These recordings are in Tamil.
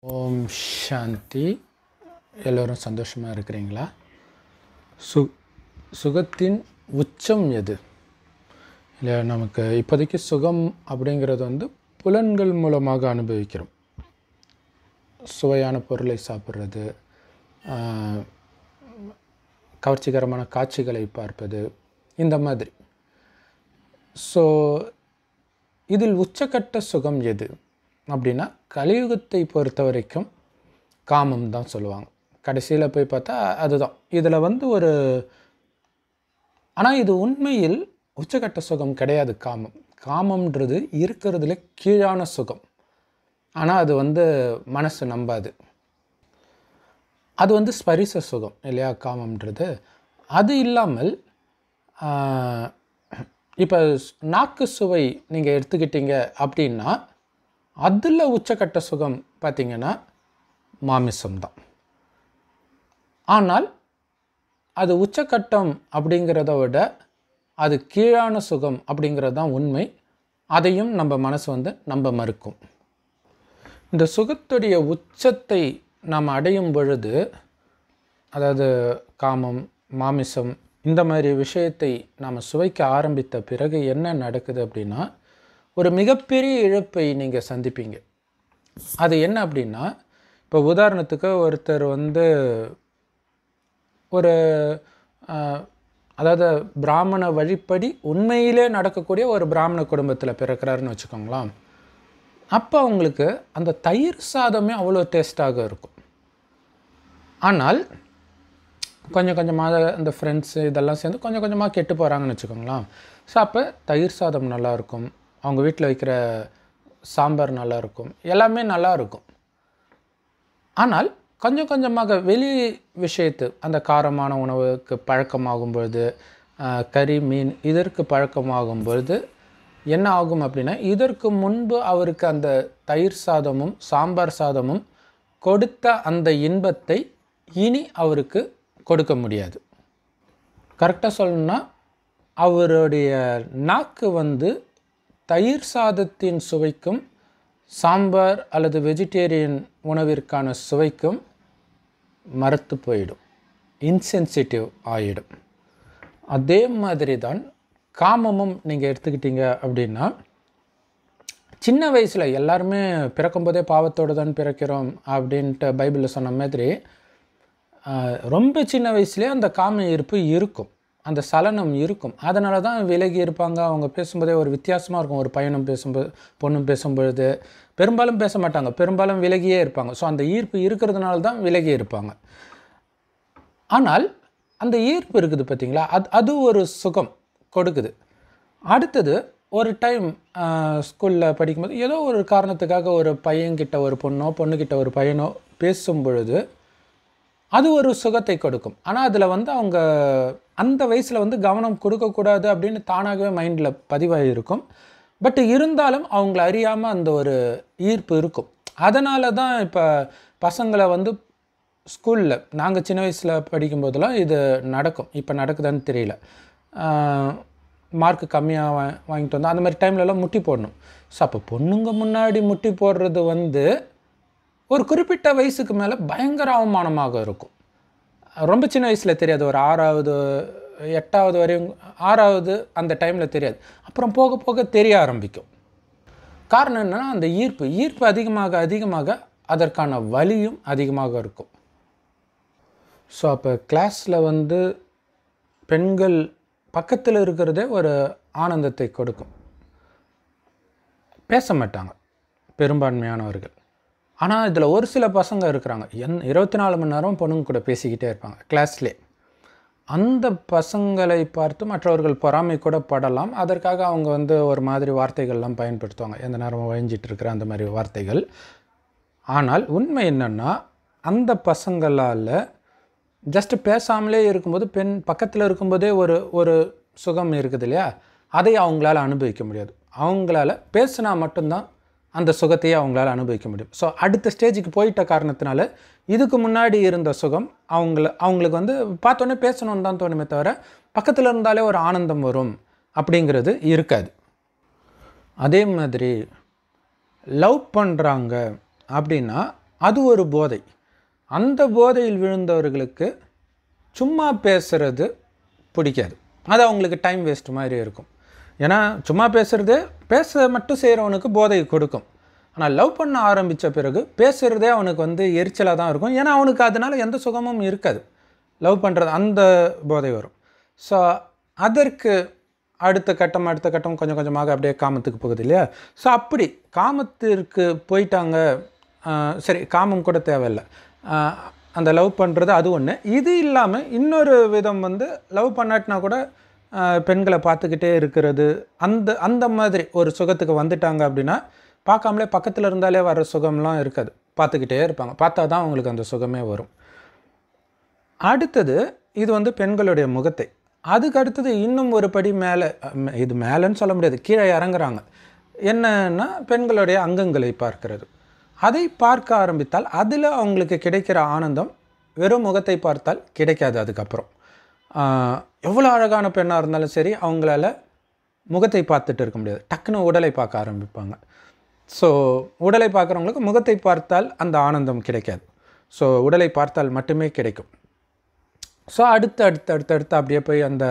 ஓம் சாந்தி எல்லோரும் சந்தோஷமாக இருக்கிறீங்களா சு சுகத்தின் உச்சம் எது இல்லை நமக்கு இப்போதைக்கு சுகம் அப்படிங்கிறது வந்து புலன்கள் மூலமாக அனுபவிக்கிறோம் சுவையான பொருளை சாப்பிட்றது ஆஹ், கவர்ச்சிகரமான காட்சிகளை பார்ப்பது இந்த மாதிரி ஸோ இதில் உச்சக்கட்ட சுகம் எது அப்படின்னா கலியுகத்தை பொறுத்த வரைக்கும் காமம் தான் சொல்லுவாங்க கடைசியில் போய் பார்த்தா அதுதான் இதில் வந்து ஒரு ஆனால் இது உண்மையில் உச்சக்கட்ட சுகம் கிடையாது காமம் காமம்ன்றது இருக்கிறதுல கீழான சுகம் ஆனால் அது வந்து மனசு நம்பாது அது வந்து ஸ்பரிச சுகம் இல்லையா காமம்ன்றது அது இல்லாமல் இப்போ நாக்கு சுவை நீங்கள் எடுத்துக்கிட்டீங்க அப்படின்னா அதில் உச்சக்கட்ட சுகம் பார்த்தீங்கன்னா மாமிசம் தான் ஆனால் அது உச்சக்கட்டம் அப்படிங்கிறத விட அது கீழான சுகம் அப்படிங்கிறது தான் உண்மை அதையும் நம்ம மனசு வந்து நம்ப மறுக்கும் இந்த சுகத்துடைய உச்சத்தை நாம் அடையும் பொழுது அதாவது காமம் மாமிசம் இந்த மாதிரி விஷயத்தை நாம் சுவைக்க ஆரம்பித்த பிறகு என்ன நடக்குது அப்படின்னா ஒரு மிகப்பெரிய இழப்பை நீங்கள் சந்திப்பீங்க அது என்ன அப்படின்னா இப்போ உதாரணத்துக்கு ஒருத்தர் வந்து ஒரு ஆஹ், அதாவது பிராமண வழிப்படி உண்மையிலே நடக்கக்கூடிய ஒரு பிராமண குடும்பத்தில் பிறக்கிறாருன்னு வச்சுக்கோங்களேன் அப்போ அவங்களுக்கு அந்த தயிர் சாதமே அவ்வளோ டேஸ்ட்டாக இருக்கும் ஆனால் கொஞ்சம் கொஞ்சமாக இந்த ஃப்ரெண்ட்ஸு இதெல்லாம் சேர்ந்து கொஞ்சம் கொஞ்சமாக கெட்டு போகிறாங்கன்னு வச்சுக்கோங்களேன் ஸோ அப்போ தயிர் சாதம் நல்லாயிருக்கும் அவங்க வீட்டில் வைக்கிற சாம்பார் நல்லாயிருக்கும் எல்லாமே நல்லா இருக்கும் ஆனால் கொஞ்சம் கொஞ்சமாக வெளி விஷயத்து அந்த காரமான உணவுக்கு பழக்கமாகும் பொழுது ஆஹ், கறி மீன் இதற்கு பழக்கமாகும் பொழுது என்ன ஆகும் அப்படின்னா இதற்கு முன்பு அவருக்கு அந்த தயிர் சாதமும் சாம்பார் சாதமும் கொடுத்த அந்த இன்பத்தை இனி அவருக்கு கொடுக்க முடியாது கரெக்டாக சொல்லணும்னா அவருடைய நாக்கு வந்து தயிர் சாதத்தின் சுவைக்கும் சாம்பார் அல்லது வெஜிடேரியன் உணவிற்கான சுவைக்கும் மறத்து போயிடும் இன்சென்சிட்டிவ் ஆகிடும் அதே மாதிரி தான் காமமும் நீங்கள் எடுத்துக்கிட்டீங்க அப்படின்னா சின்ன வயசில் எல்லாருமே பிறக்கும்போதே பாவத்தோடு தான் பிறக்கிறோம் அப்படின்ட்டு பைபிளில் சொன்ன மாதிரி ஆஹ், ரொம்ப சின்ன வயசுலேயே அந்த காம ஈர்ப்பு இருக்கும் அந்த சலனம் இருக்கும் அதனால தான் விலகி இருப்பாங்க அவங்க பேசும்போதே ஒரு வித்தியாசமாக இருக்கும் ஒரு பையனும் பேசும்போது பொண்ணும் பேசும்பொழுது பெரும்பாலும் பேச மாட்டாங்க பெரும்பாலும் விலகியே இருப்பாங்க ஸோ அந்த ஈர்ப்பு இருக்கிறதுனால தான் விலகி இருப்பாங்க ஆனால் அந்த ஈர்ப்பு இருக்குது பார்த்தீங்களா அது அது ஒரு சுகம் கொடுக்குது அடுத்தது ஒரு டைம் ஸ்கூலில் படிக்கும்போது ஏதோ ஒரு காரணத்துக்காக ஒரு பையன்கிட்ட ஒரு பொண்ணோ பொண்ணுக்கிட்ட ஒரு பையனோ பேசும் பொழுது அது ஒரு சுகத்தை கொடுக்கும் ஆனால் அதில் வந்து அவங்க அந்த வயசில் வந்து கவனம் கொடுக்கக்கூடாது அப்படின்னு தானாகவே மைண்டில் பதிவாகி இருக்கும் பட் இருந்தாலும் அவங்கள அறியாமல் அந்த ஒரு ஈர்ப்பு இருக்கும் அதனால தான் இப்போ பசங்களை வந்து ஸ்கூலில் நாங்கள் சின்ன வயசில் படிக்கும்போதெல்லாம் இது நடக்கும் இப்போ நடக்குதான்னு தெரியல மார்க் கம்மியாக வா வாங்கிட்டு வந்தோம் அந்த மாதிரி டைம்லலாம் முட்டி போடணும் ஸோ அப்போ பொண்ணுங்க முன்னாடி முட்டி போடுறது வந்து ஒரு குறிப்பிட்ட வயசுக்கு மேலே பயங்கர அவமானமாக இருக்கும் ரொம்ப சின்ன வயசில் தெரியாது ஒரு ஆறாவது எட்டாவது வரையும் ஆறாவது அந்த டைமில் தெரியாது அப்புறம் போக போக தெரிய ஆரம்பிக்கும் காரணம் என்னன்னா அந்த ஈர்ப்பு ஈர்ப்பு அதிகமாக அதிகமாக அதற்கான வலியும் அதிகமாக இருக்கும் ஸோ அப்போ கிளாஸில் வந்து பெண்கள் பக்கத்தில் இருக்கிறதே ஒரு ஆனந்தத்தை கொடுக்கும் பேச மாட்டாங்க பெரும்பான்மையானவர்கள் ஆனால் இதில் ஒரு சில பசங்க இருக்கிறாங்க என் இருபத்தி நாலு மணி நேரம் பொண்ணுங்க கூட பேசிக்கிட்டே இருப்பாங்க கிளாஸ்லே அந்த பசங்களை பார்த்து மற்றவர்கள் பொறாமை கூட படலாம் அதற்காக அவங்க வந்து ஒரு மாதிரி வார்த்தைகள்லாம் பயன்படுத்துவாங்க எந்த நேரமும் வழிஞ்சிட்டு இருக்கிற அந்த மாதிரி வார்த்தைகள் ஆனால் உண்மை என்னென்னா அந்த பசங்களால் ஜஸ்ட் பேசாமலே இருக்கும்போது பெண் பக்கத்தில் இருக்கும்போதே ஒரு ஒரு சுகம் இருக்குது இல்லையா அதை அவங்களால அனுபவிக்க முடியாது அவங்களால பேசினா மட்டும்தான் அந்த சுகத்தையே அவங்களால அனுபவிக்க முடியும் ஸோ அடுத்த ஸ்டேஜுக்கு போயிட்ட காரணத்தினால இதுக்கு முன்னாடி இருந்த சுகம் அவங்கள அவங்களுக்கு வந்து பார்த்தோன்னே பேசணும்னு தான் தோணுமே தவிர பக்கத்தில் இருந்தாலே ஒரு ஆனந்தம் வரும் அப்படிங்கிறது இருக்காது அதே மாதிரி லவ் பண்ணுறாங்க அப்படின்னா அது ஒரு போதை அந்த போதையில் விழுந்தவர்களுக்கு சும்மா பேசுறது பிடிக்காது அது அவங்களுக்கு டைம் வேஸ்ட் மாதிரி இருக்கும் ஏன்னா சும்மா பேசுறது பேச மட்டும் செய்கிறவனுக்கு போதை கொடுக்கும் ஆனால் லவ் பண்ண ஆரம்பித்த பிறகு பேசுகிறதே அவனுக்கு வந்து எரிச்சலாக தான் இருக்கும் ஏன்னா அவனுக்கு அதனால் எந்த சுகமும் இருக்காது லவ் பண்ணுறது அந்த போதை வரும் ஸோ அதற்கு அடுத்த கட்டம் அடுத்த கட்டம் கொஞ்சம் கொஞ்சமாக அப்படியே காமத்துக்கு போகுது இல்லையா ஸோ அப்படி காமத்திற்கு போயிட்டாங்க ஆஹ் சரி காமம் கூட தேவையில்லை ஆஹ் அந்த லவ் பண்ணுறது அது ஒன்று இது இல்லாமல் இன்னொரு விதம் வந்து லவ் பண்ணாட்டினா கூட ஆஹ் பெண்களை பார்த்துக்கிட்டே இருக்கிறது அந்த அந்த மாதிரி ஒரு சுகத்துக்கு வந்துட்டாங்க அப்படின்னா பார்க்காமலே பக்கத்தில் இருந்தாலே வர சுகம்லாம் இருக்காது பார்த்துக்கிட்டே இருப்பாங்க பார்த்தா தான் அவங்களுக்கு அந்த சுகமே வரும் அடுத்தது இது வந்து பெண்களுடைய முகத்தை அதுக்கு அடுத்தது இன்னும் ஒரு படி மேலே அஹ் இது மேலேன்னு சொல்ல முடியாது கீழே இறங்குறாங்க என்னன்னா பெண்களுடைய அங்கங்களை பார்க்கிறது அதை பார்க்க ஆரம்பித்தால் அதில் அவங்களுக்கு கிடைக்கிற ஆனந்தம் வெறும் முகத்தை பார்த்தால் கிடைக்காது அதுக்கப்புறம் ஆஹ் எவ்வளோ அழகான பெண்ணாக இருந்தாலும் சரி அவங்களால முகத்தை பார்த்துட்டு இருக்க முடியாது டக்குன்னு உடலை பார்க்க ஆரம்பிப்பாங்க ஸோ உடலை பார்க்குறவங்களுக்கு முகத்தை பார்த்தால் அந்த ஆனந்தம் கிடைக்காது ஸோ உடலை பார்த்தால் மட்டுமே கிடைக்கும் ஸோ அடுத்து அடுத்து அடுத்து அடுத்து அப்படியே போய் அந்த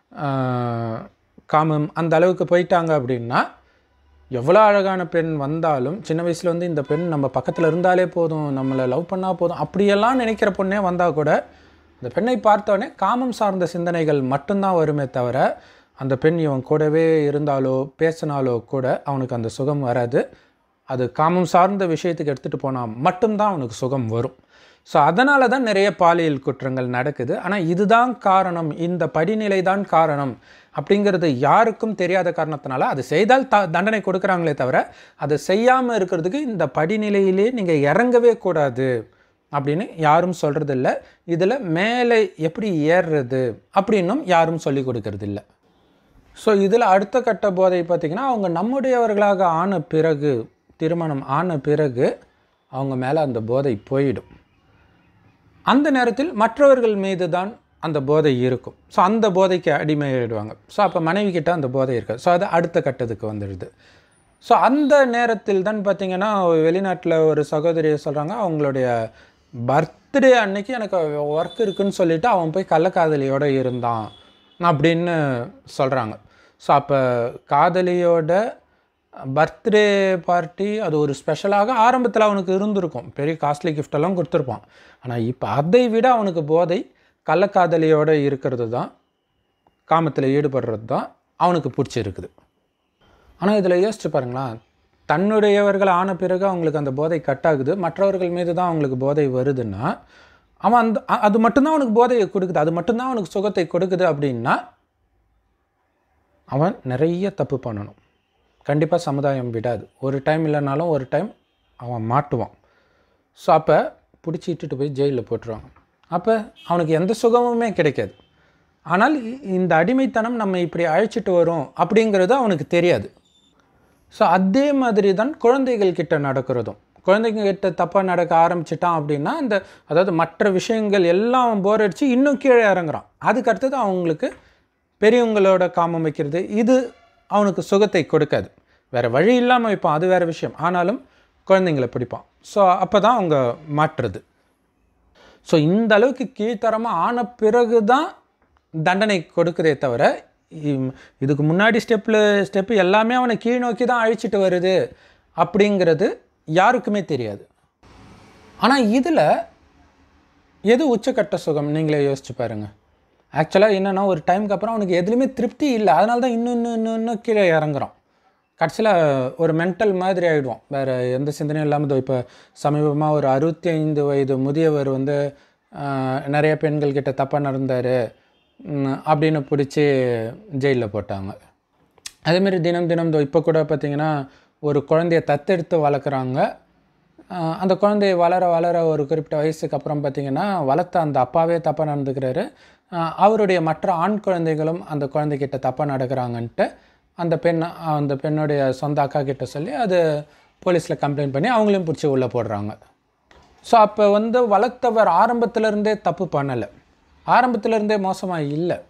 ஆஹ், காமம் அந்த அளவுக்கு போயிட்டாங்க அப்படின்னா எவ்வளோ அழகான பெண் வந்தாலும் சின்ன வயசில் வந்து இந்த பெண் நம்ம பக்கத்தில் இருந்தாலே போதும் நம்மளை லவ் பண்ணால் போதும் அப்படியெல்லாம் நினைக்கிற பொண்ணே வந்தால் கூட அந்த பெண்ணை பார்த்தோடனே காமம் சார்ந்த சிந்தனைகள் மட்டும்தான் வருமே தவிர அந்த பெண் இவன் கூடவே இருந்தாலோ பேசினாலோ கூட அவனுக்கு அந்த சுகம் வராது அது காமம் சார்ந்த விஷயத்துக்கு எடுத்துகிட்டு போனால் மட்டும்தான் அவனுக்கு சுகம் வரும் ஸோ அதனால தான் நிறைய பாலியல் குற்றங்கள் நடக்குது ஆனால் இதுதான் காரணம் இந்த படிநிலை தான் காரணம் அப்படிங்கிறது யாருக்கும் தெரியாத காரணத்தினால அது செய்தால் த தண்டனை கொடுக்குறாங்களே தவிர அதை செய்யாமல் இருக்கிறதுக்கு இந்த படிநிலையிலே நீங்கள் இறங்கவே கூடாது அப்படின்னு யாரும் சொல்கிறது இல்லை இதில் மேலே எப்படி ஏறுறது அப்படின்னும் யாரும் சொல்லி கொடுக்கறது இல்லை ஸோ இதில் அடுத்த கட்ட போதை பார்த்திங்கன்னா அவங்க நம்முடையவர்களாக ஆன பிறகு திருமணம் ஆன பிறகு அவங்க மேலே அந்த போதை போயிடும் அந்த நேரத்தில் மற்றவர்கள் மீது தான் அந்த போதை இருக்கும் ஸோ அந்த போதைக்கு அடிமையாயிடுவாங்க ஸோ அப்போ மனைவி கிட்ட அந்த போதை இருக்காது ஸோ அது அடுத்த கட்டத்துக்கு வந்துடுது ஸோ அந்த நேரத்தில் தான் பார்த்தீங்கன்னா வெளிநாட்டில் ஒரு சகோதரி சொல்கிறாங்க அவங்களுடைய பர்த்டே அன்னைக்கு எனக்கு ஒர்க் இருக்குன்னு சொல்லிட்டு அவன் போய் கள்ளக்காதலியோட இருந்தான் அப்படின்னு சொல்கிறாங்க ஸோ அப்போ காதலியோட பர்த்டே பார்ட்டி அது ஒரு ஸ்பெஷலாக ஆரம்பத்தில் அவனுக்கு இருந்திருக்கும் பெரிய காஸ்ட்லி கிஃப்டெல்லாம் கொடுத்துருப்பான் ஆனால் இப்போ அதை விட அவனுக்கு போதை கள்ளக்காதலியோட இருக்கிறது தான் காமத்தில் ஈடுபடுறது தான் அவனுக்கு பிடிச்சிருக்குது ஆனால் இதில் யோசிச்சு பாருங்களேன் தன்னுடையவர்கள் ஆன பிறகு அவங்களுக்கு அந்த போதை கட் ஆகுது மற்றவர்கள் மீது தான் அவங்களுக்கு போதை வருதுன்னா அவன் அந்த அ- அது மட்டும்தான் அவனுக்கு போதையை கொடுக்குது அது மட்டும்தான் அவனுக்கு சுகத்தை கொடுக்குது அப்படின்னா அவன் நிறைய தப்பு பண்ணணும் கண்டிப்பாக சமுதாயம் விடாது ஒரு டைம் இல்லைனாலும் ஒரு டைம் அவன் மாட்டுவான் ஸோ அப்போ பிடிச்சி இட்டுட்டு போய் ஜெயிலில் போட்டுருவாங்க அப்போ அவனுக்கு எந்த சுகமுமே கிடைக்காது ஆனால் இ- இந்த அடிமைத்தனம் நம்ம இப்படி அழைச்சிட்டு வரோம் அப்படிங்கிறது அவனுக்கு தெரியாது ஸோ அதே மாதிரி தான் குழந்தைகள் கிட்ட நடக்கிறதும் குழந்தைங்க கிட்ட தப்பாக நடக்க ஆரம்பிச்சிட்டான் அப்படின்னா அந்த அதாவது மற்ற விஷயங்கள் எல்லாம் போர் அடிச்சு இன்னும் கீழே இறங்குறான் அதுக்கு அடுத்தது அவங்களுக்கு பெரியவங்களோட காமம் வைக்கிறது இது அவனுக்கு சுகத்தை கொடுக்காது வேறு வழி இல்லாமல் வைப்பான் அது வேறு விஷயம் ஆனாலும் குழந்தைங்களை பிடிப்பான் ஸோ அப்போ தான் அவங்க மாற்றுறது ஸோ இந்த அளவுக்கு கீழ்த்தரமாக ஆன பிறகு தான் தண்டனை கொடுக்குதே தவிர இம்- இதுக்கு முன்னாடி ஸ்டெப்பில் ஸ்டெப்பு எல்லாமே அவனை கீழ் நோக்கி தான் அழிச்சிட்டு வருது அப்படிங்கிறது யாருக்குமே தெரியாது ஆனால் இதில் எது உச்சக்கட்ட சுகம் நீங்களே யோசிச்சு பாருங்கள் ஆக்சுவலாக என்னென்னா ஒரு டைமுக்கு அப்புறம் அவனுக்கு எதுலேயுமே திருப்தி இல்லை அதனால தான் இன்னும் இன்னும் இன்னும் இன்னும் கீழே இறங்குறான் கடைசியில் ஒரு மென்டல் மாதிரி ஆகிடுவோம் வேறு எந்த சிந்தனையும் இல்லாமல் இப்போ சமீபமாக ஒரு அறுபத்தி ஐந்து வயது முதியவர் வந்து ஆஹ், நிறைய பெண்கள் கிட்ட தப்பாக நடந்தார் அப்படின்னு பிடிச்சி ஜெயிலில் போட்டாங்க அதேமாரி தினம் தினம் இப்போ கூட பார்த்திங்கன்னா ஒரு குழந்தைய தத்தெடுத்து வளர்க்குறாங்க ஆஹ் அந்த குழந்தை வளர வளர ஒரு குறிப்பிட்ட வயசுக்கு அப்புறம் பார்த்திங்கன்னா வளர்த்த அந்த அப்பாவே தப்பாக நடந்துக்கிறாரு ஆஹ் அவருடைய மற்ற ஆண் குழந்தைகளும் அந்த குழந்தைகிட்ட தப்பாக நடக்கிறாங்கன்ட்டு அந்த பெண் அந்த பெண்ணுடைய சொந்த அக்கா கிட்ட சொல்லி அது போலீஸில் கம்ப்ளைண்ட் பண்ணி அவங்களையும் பிடிச்சி உள்ளே போடுறாங்க ஸோ அப்போ வந்து வளர்த்தவர் ஆரம்பத்துல இருந்தே தப்பு பண்ணலை ஆரம்பத்துல இருந்தே மோசமாக இல்லை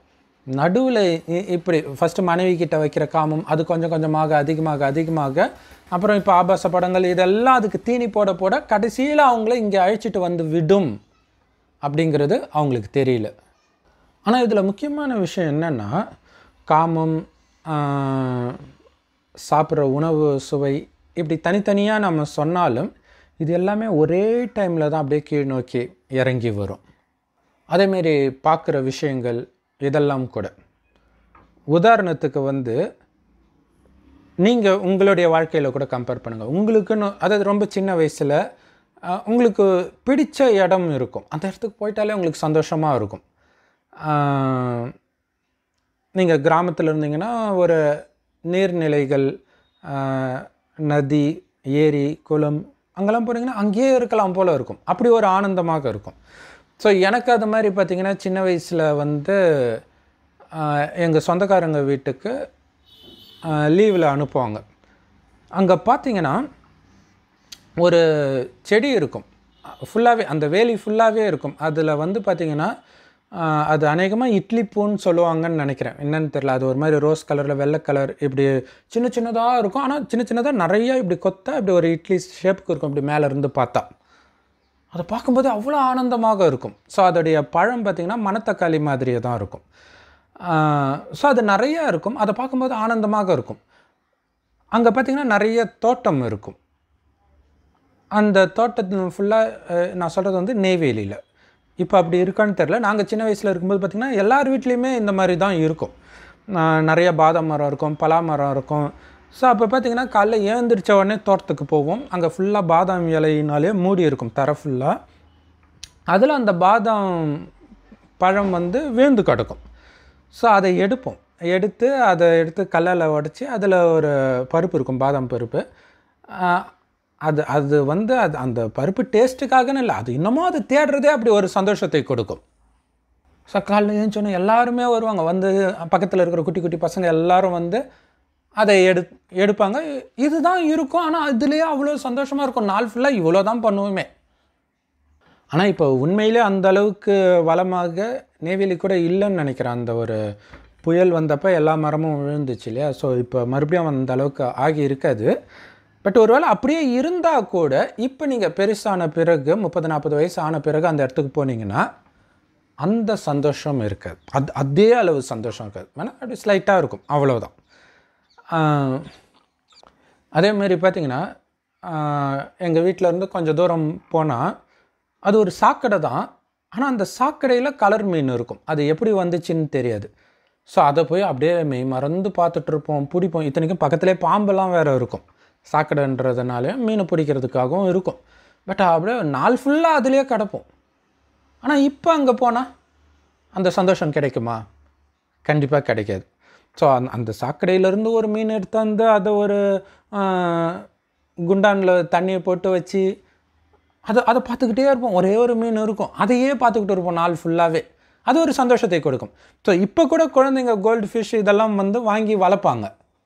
நடுவில் இப்படி ஃபஸ்ட்டு மனைவி கிட்ட வைக்கிற காமம் அது கொஞ்சம் கொஞ்சமாக அதிகமாக அதிகமாக அப்புறம் இப்போ ஆபாச படங்கள் இதெல்லாம் அதுக்கு தீனி போட போட கடைசியில் அவங்கள இங்கே அழைச்சிட்டு வந்து விடும் அப்படிங்கிறது அவங்களுக்கு தெரியல ஆனால் இதில் முக்கியமான விஷயம் என்னென்னா காமம் ஆஹ், சாப்பிட்ற உணவு சுவை இப்படி தனித்தனியாக நம்ம சொன்னாலும் இது எல்லாமே ஒரே டைமில் தான் அப்படியே கீழ் நோக்கி இறங்கி வரும் அதேமாரி பார்க்குற விஷயங்கள் இதெல்லாம் கூட உதாரணத்துக்கு வந்து நீங்கள் உங்களுடைய வாழ்க்கையில் கூட கம்பேர் பண்ணுங்கள் உங்களுக்குன்னு அதாவது ரொம்ப சின்ன வயசில் உங்களுக்கு பிடிச்ச இடம் இருக்கும் அந்த இடத்துக்கு போயிட்டாலே உங்களுக்கு சந்தோஷமாக இருக்கும் நீங்கள் கிராமத்தில் இருந்தீங்கன்னா ஒரு நீர்நிலைகள் ஆஹ், நதி ஏரி குளம் அங்கெல்லாம் போனீங்கன்னா அங்கேயே இருக்கலாம் போல் இருக்கும் அப்படி ஒரு ஆனந்தமாக இருக்கும் ஸோ எனக்கு அது மாதிரி பார்த்திங்கன்னா சின்ன வயசில் வந்து எங்கள் சொந்தக்காரங்க வீட்டுக்கு லீவில் அனுப்புவாங்க அங்கே பார்த்தீங்கன்னா ஒரு செடி இருக்கும் ஃபுல்லாகவே அந்த வேலி ஃபுல்லாகவே இருக்கும் அதில் வந்து பார்த்திங்கன்னா ஆஹ், அது அநேகமாக இட்லி பூன்னு சொல்லுவாங்கன்னு நினைக்கிறேன் என்னன்னு தெரியல அது ஒரு மாதிரி ரோஸ் கலரில் வெள்ளை கலர் இப்படி சின்ன சின்னதாக இருக்கும் ஆனால் சின்ன சின்னதாக நிறைய இப்படி கொத்தா இப்படி ஒரு இட்லி ஷேப்புக்கு இருக்கும் இப்படி மேலே இருந்து பார்த்தா அதை பார்க்கும்போது அவ்வளோ ஆனந்தமாக இருக்கும் ஸோ அதோடைய பழம் பார்த்திங்கன்னா மணத்தக்காளி மாதிரியே தான் இருக்கும் ஸோ அது நிறைய இருக்கும் அதை பார்க்கும்போது ஆனந்தமாக இருக்கும் அங்கே பார்த்திங்கன்னா நிறைய தோட்டம் இருக்கும் அந்த தோட்டத்தில் ஃபுல்லாக நான் சொல்கிறது வந்து நெய்வேலியில் இப்போ அப்படி இருக்கான்னு தெரில நாங்கள் சின்ன வயசில் இருக்கும்போது பார்த்திங்கன்னா எல்லார் வீட்லேயுமே இந்த மாதிரி தான் இருக்கும் ஆஹ் நிறைய பாதாம் மரம் இருக்கும் பலா மரம் இருக்கும் ஸோ அப்போ பார்த்திங்கன்னா காலைல ஏந்திரிச்ச உடனே தோட்டத்துக்கு போவோம் அங்கே ஃபுல்லாக பாதாம் இலையினாலே மூடி இருக்கும் தர ஃபுல்லாக அதில் அந்த பாதாம் பழம் வந்து விழுந்து கிடக்கும் ஸோ அதை எடுப்போம் எடுத்து அதை எடுத்து கல்லால் உடச்சி அதில் ஒரு பருப்பு இருக்கும் பாதாம் பருப்பு ஆஹ் அது அது வந்து அது அந்த பருப்பு டேஸ்ட்டுக்காகன்னு இல்லை அது இன்னமும் அது தேடுறதே அப்படி ஒரு சந்தோஷத்தை கொடுக்கும் ஸோ காலைல எழுந்தோன்னே எல்லாருமே வருவாங்க வந்து பக்கத்தில் இருக்கிற குட்டி குட்டி பசங்க எல்லாரும் வந்து அதை எடு எடுப்பாங்க இதுதான் இருக்கும் ஆனால் இதுலேயே அவ்வளோ சந்தோஷமாக இருக்கும் நாள் ஃபுல்லாக இவ்வளோ தான் பண்ணுவோமே ஆனால் இப்போ உண்மையிலே அந்த அளவுக்கு வளமாக நெய்வேலி கூட இல்லைன்னு நினைக்கிறேன் அந்த ஒரு புயல் வந்தப்போ எல்லா மரமும் விழுந்துச்சு இல்லையா ஸோ இப்போ மறுபடியும் அந்த அளவுக்கு ஆகி இருக்காது பட் ஒருவேளை அப்படியே இருந்தால் கூட இப்போ நீங்கள் பெருசான பிறகு முப்பது நாற்பது வயசு ஆன பிறகு அந்த இடத்துக்கு போனீங்கன்னா அந்த சந்தோஷம் இருக்காது அது அதே அளவு சந்தோஷம் இருக்காது வேணா அப்படி ஸ்லைட்டாக இருக்கும் அவ்வளோதான் ஆஹ், அதே மாதிரி பார்த்தீங்கன்னா எங்கள் வீட்டில் இருந்து கொஞ்சம் தூரம் போனால் அது ஒரு சாக்கடை தான் ஆனால் அந்த சாக்கடையில் கலர் மீன் இருக்கும் அது எப்படி வந்துச்சுன்னு தெரியாது ஸோ அதை போய் அப்படியே மெய் மறந்து பார்த்துட்டு இருப்போம் பிடிப்போம் இத்தனைக்கும் பக்கத்துலேயே பாம்பெல்லாம் வேறு இருக்கும் சாக்கடைன்றதுனால மீன் பிடிக்கிறதுக்காகவும் இருக்கும் பட் அப்படியே நாள் ஃபுல்லாக அதுலேயே கிடப்போம் ஆனால் இப்போ அங்கே போனால் அந்த சந்தோஷம் கிடைக்குமா கண்டிப்பாக கிடைக்காது ஸோ அந்த அந்த சாக்கடையிலேருந்து ஒரு மீன் எடுத்து வந்து அதை ஒரு குண்டானில் தண்ணியை போட்டு வச்சு அதை அதை பார்த்துக்கிட்டே இருப்போம் ஒரே ஒரு மீன் இருக்கும் அதையே பார்த்துக்கிட்டு இருப்போம் நாள் ஃபுல்லாகவே அது ஒரு சந்தோஷத்தை கொடுக்கும் ஸோ இப்போ கூட குழந்தைங்க கோல்டு ஃபிஷ் இதெல்லாம் வந்து வாங்கி வளர்ப்பாங்க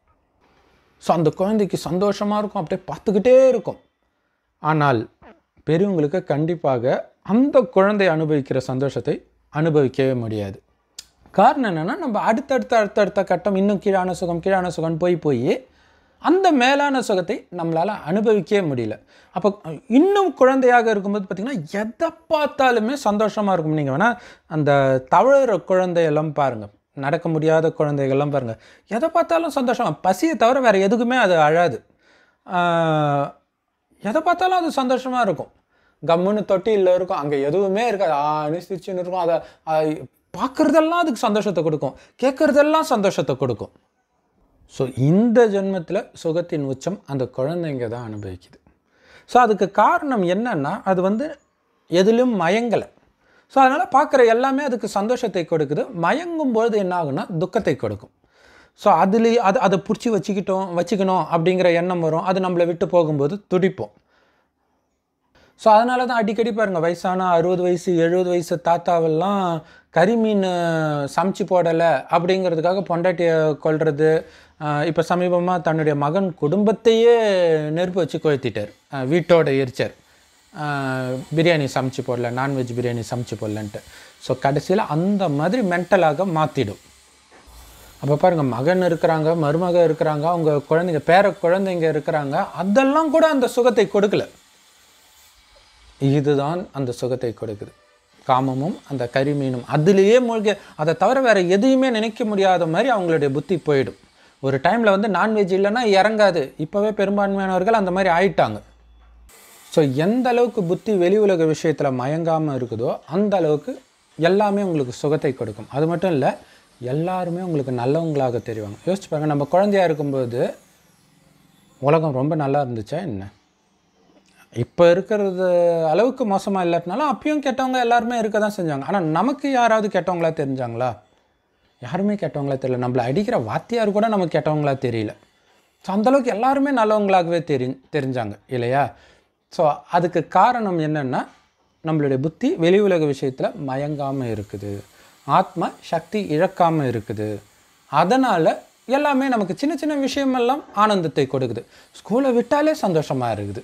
ஸோ அந்த குழந்தைக்கு சந்தோஷமாக இருக்கும் அப்படியே பார்த்துக்கிட்டே இருக்கும் ஆனால் பெரியவங்களுக்கு கண்டிப்பாக அந்த குழந்தை அனுபவிக்கிற சந்தோஷத்தை அனுபவிக்கவே முடியாது காரணம் என்னென்னா நம்ம அடுத்தடுத்த அடுத்தடுத்த கட்டம் இன்னும் கீழான சுகம் கீழான சுகம் போய் போய் அந்த மேலான சுகத்தை நம்மளால் அனுபவிக்கவே முடியல அப்போ இன்னும் குழந்தையாக இருக்கும்போது பார்த்திங்கன்னா எதை பார்த்தாலுமே சந்தோஷமாக இருக்கும் நீங்கள் வேணால் அந்த தவழுற குழந்தையெல்லாம் பாருங்கள் நடக்க முடியாத குழந்தைகள்லாம் பாருங்கள் எதை பார்த்தாலும் சந்தோஷம் பசியை தவிர வேறு எதுக்குமே அது அழாது ஆஹ், எதை பார்த்தாலும் அது சந்தோஷமாக இருக்கும் கம்முன்னு தொட்டியில் இருக்கும் அங்கே எதுவுமே இருக்காது ஆணி சிரிச்சுன்னு இருக்கும் அதை பார்க்குறதெல்லாம் அதுக்கு சந்தோஷத்தை கொடுக்கும் கேட்குறதெல்லாம் சந்தோஷத்தை கொடுக்கும் ஸோ இந்த ஜென்மத்தில் சுகத்தின் உச்சம் அந்த குழந்தைங்க தான் அனுபவிக்குது ஸோ அதுக்கு காரணம் என்னன்னா அது வந்து எதிலும் மயங்கலை ஸோ அதனால் பார்க்குற எல்லாமே அதுக்கு சந்தோஷத்தை கொடுக்குது மயங்கும் பொழுது என்ன ஆகும்னா துக்கத்தை கொடுக்கும் ஸோ அதுலேயே அது அதை பிடிச்சி வச்சுக்கிட்டோம் வச்சுக்கணும் அப்படிங்கிற எண்ணம் வரும் அது நம்மளை விட்டு போகும்போது துடிப்போம் ஸோ அதனால தான் அடிக்கடி பாருங்கள் வயசான அறுபது வயசு எழுபது வயசு தாத்தாவெல்லாம் கறிமீன் சமைச்சு போடலை அப்படிங்கிறதுக்காக பொண்டாட்டியை கொல்றது இப்போ சமீபமாக தன்னுடைய மகன் குடும்பத்தையே நெருப்பு வச்சு கொளுத்திட்டார் அஹ் வீட்டோட எரிச்சார் அஹ் பிரியாணி சமைச்சு போடல நான்வெஜ் பிரியாணி சமைச்சு போடலன்ட்டு ஸோ கடைசியில் அந்த மாதிரி மென்டலாக மாற்றிடும் அப்போ பாருங்கள் மகன் இருக்கிறாங்க மருமக இருக்கிறாங்க அவங்க குழந்தைங்க பேர குழந்தைங்க இருக்கிறாங்க அதெல்லாம் கூட அந்த சுகத்தை கொடுக்கல இதுதான் அந்த சுகத்தை கொடுக்குது காமமும் அந்த கரிமீனும் அதுலேயே மூழ்கி அதை தவிர வேறு எதையுமே நினைக்க முடியாத மாதிரி அவங்களுடைய புத்தி போயிடும் ஒரு டைமில் வந்து நான்வெஜ் இல்லைன்னா இறங்காது இப்போவே பெரும்பான்மையானவர்கள் அந்த மாதிரி ஆயிட்டாங்க ஸோ எந்த அளவுக்கு புத்தி வெளி உலக விஷயத்தில் மயங்காமல் இருக்குதோ அந்த அளவுக்கு எல்லாமே உங்களுக்கு சுகத்தை கொடுக்கும் அது மட்டும் இல்லை எல்லாருமே உங்களுக்கு நல்லவங்களாக தெரிவாங்க யோசிச்சு பாருங்க நம்ம குழந்தையா இருக்கும்போது உலகம் ரொம்ப நல்லா இருந்துச்சா என்ன இப்போ இருக்கிறது அளவுக்கு மோசமாக இல்லாட்டினாலும் அப்பயும் கெட்டவங்க எல்லாருமே இருக்க தான் செஞ்சாங்க ஆனால் நமக்கு யாராவது கெட்டவங்களா தெரிஞ்சாங்களா யாருமே கெட்டவங்களா தெரியல நம்மளை அடிக்கிற வாத்தியார் கூட நமக்கு கெட்டவங்களா தெரியல ஸோ அந்தளவுக்கு எல்லாருமே நல்லவங்களாகவே தெரி தெரிஞ்சாங்க இல்லையா ஸோ அதுக்கு காரணம் என்னென்னா நம்மளுடைய புத்தி வெளி உலக விஷயத்தில் மயங்காமல் இருக்குது ஆத்மா சக்தி இழக்காமல் இருக்குது அதனால் எல்லாமே நமக்கு சின்ன சின்ன விஷயமெல்லாம் ஆனந்தத்தை கொடுக்குது ஸ்கூலை விட்டாலே சந்தோஷமாக இருக்குது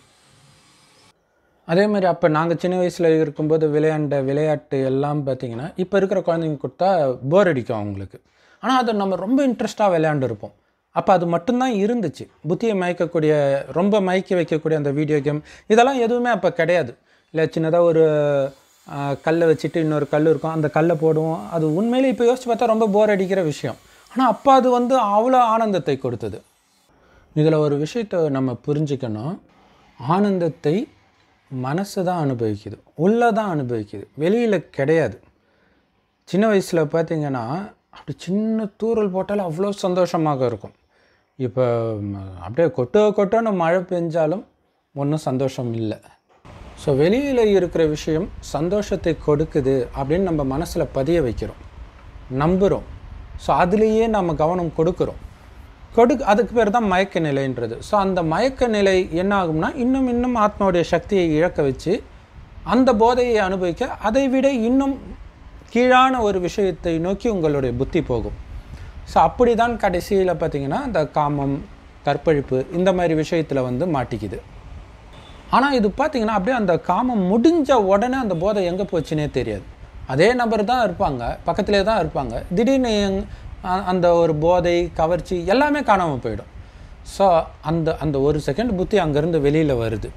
அதே மாதிரி அப்போ நாங்கள் சின்ன வயசில் இருக்கும்போது விளையாண்ட விளையாட்டு எல்லாம் பார்த்தீங்கன்னா இப்போ இருக்கிற குழந்தைங்க கொடுத்தா போர் அடிக்கும் அவங்களுக்கு ஆனால் அதை நம்ம ரொம்ப இன்ட்ரெஸ்ட்டாக விளையாண்டுருப்போம் அப்போ அது மட்டும்தான் இருந்துச்சு புத்தியை மயக்கக்கூடிய ரொம்ப மயக்கி வைக்கக்கூடிய அந்த வீடியோ கேம் இதெல்லாம் எதுவுமே அப்போ கிடையாது இல்லை சின்னதாக ஒரு கல்லை வச்சுட்டு இன்னொரு கல் இருக்கும் அந்த கல்லை போடுவோம் அது உண்மையிலே இப்போ யோசிச்சு பார்த்தா ரொம்ப போர் அடிக்கிற விஷயம் ஆனால் அப்போ அது வந்து அவ்வளோ ஆனந்தத்தை கொடுத்தது இதில் ஒரு விஷயத்தை நம்ம புரிஞ்சுக்கணும் ஆனந்தத்தை மனசு தான் அனுபவிக்குது உள்ளே தான் அனுபவிக்குது வெளியில் கிடையாது சின்ன வயசில் பார்த்தீங்கன்னா அப்படி சின்ன தூறல் போட்டாலும் அவ்வளோ சந்தோஷமாக இருக்கும் இப்போ ம், அப்படியே கொட்டோ கொட்டோன்னு மழை பெஞ்சாலும் ஒன்றும் சந்தோஷம் இல்லை ஸோ வெளியில் இருக்கிற விஷயம் சந்தோஷத்தை கொடுக்குது அப்படின்னு நம்ம மனசில் பதிய வைக்கிறோம் நம்புகிறோம் ஸோ அதுலேயே நம்ம கவனம் கொடுக்குறோம் கொடு அதுக்கு பேர் தான் மயக்க நிலைன்றது ஸோ அந்த மயக்க நிலை என்ன ஆகும்னா இன்னும் இன்னும் ஆத்மாவுடைய சக்தியை இழக்க வச்சு அந்த போதையை அனுபவிக்க அதை விட இன்னும் கீழான ஒரு விஷயத்தை நோக்கி உங்களுடைய புத்தி போகும் ஸோ அப்படி தான் கடைசியில் பார்த்தீங்கன்னா அந்த காமம் கற்பழிப்பு இந்த மாதிரி விஷயத்தில் வந்து மாட்டிக்குது ஆனால் இது பார்த்தீங்கன்னா அப்படியே அந்த காமம் முடிஞ்ச உடனே அந்த போதை எங்கே போச்சுன்னே தெரியாது அதே நபர் தான் இருப்பாங்க பக்கத்திலே தான் இருப்பாங்க திடீர்னு எங்- அ- அந்த ஒரு போதை கவர்ச்சி எல்லாமே காணாமல் போயிடும் ஸோ அந்த அந்த ஒரு செகண்ட் புத்தி அங்கேருந்து வெளியில் வருது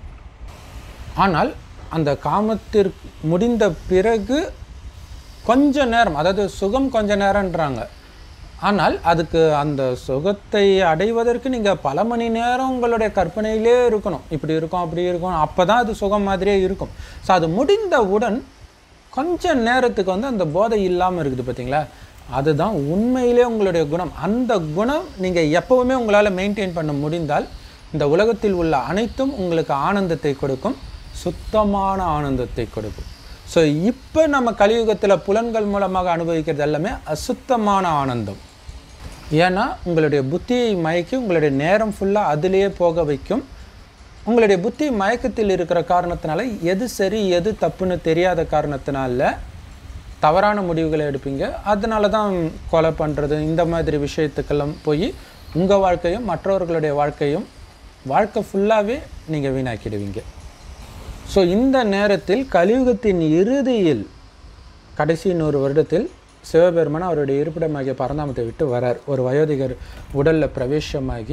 ஆனால் அந்த காமத்திற்கு முடிந்த பிறகு கொஞ்ச நேரம் அதாவது சுகம் கொஞ்ச நேரம்ன்றாங்க ஆனால் அதுக்கு அந்த சுகத்தை அடைவதற்கு நீங்கள் பல மணி நேரம் உங்களுடைய கற்பனையிலே இருக்கணும் இப்படி இருக்கும் அப்படி இருக்கும் அப்போ தான் அது சுகம் மாதிரியே இருக்கும் ஸோ அது முடிந்தவுடன் கொஞ்ச நேரத்துக்கு வந்து அந்த போதை இல்லாமல் இருக்குது பார்த்தீங்களா அதுதான் உண்மையிலே உங்களுடைய குணம் அந்த குணம் நீங்கள் எப்போவுமே உங்களால் மெயின்டைன் பண்ண முடிந்தால் இந்த உலகத்தில் உள்ள அனைத்தும் உங்களுக்கு ஆனந்தத்தை கொடுக்கும் சுத்தமான ஆனந்தத்தை கொடுக்கும் ஸோ இப்போ நம்ம கலியுகத்தில் புலன்கள் மூலமாக அனுபவிக்கிறது எல்லாமே அசுத்தமான ஆனந்தம் ஏன்னா உங்களுடைய புத்தியை மயக்கி உங்களுடைய நேரம் ஃபுல்லாக அதிலேயே போக வைக்கும் உங்களுடைய புத்தி மயக்கத்தில் இருக்கிற காரணத்தினால எது சரி எது தப்புன்னு தெரியாத காரணத்தினால தவறான முடிவுகளை எடுப்பீங்க அதனால தான் கொலை பண்ணுறது இந்த மாதிரி விஷயத்துக்கெல்லாம் போய் உங்கள் வாழ்க்கையும் மற்றவர்களுடைய வாழ்க்கையும் வாழ்க்கை ஃபுல்லாகவே நீங்கள் வீணாக்கிடுவீங்க ஸோ இந்த நேரத்தில் கலியுகத்தின் இறுதியில் கடைசி நூறு வருடத்தில் சிவபெருமான் அவருடைய இருப்பிடமாகிய பரந்தாமத்தை விட்டு வரார் ஒரு வயோதிகர் உடலில் பிரவேசமாகி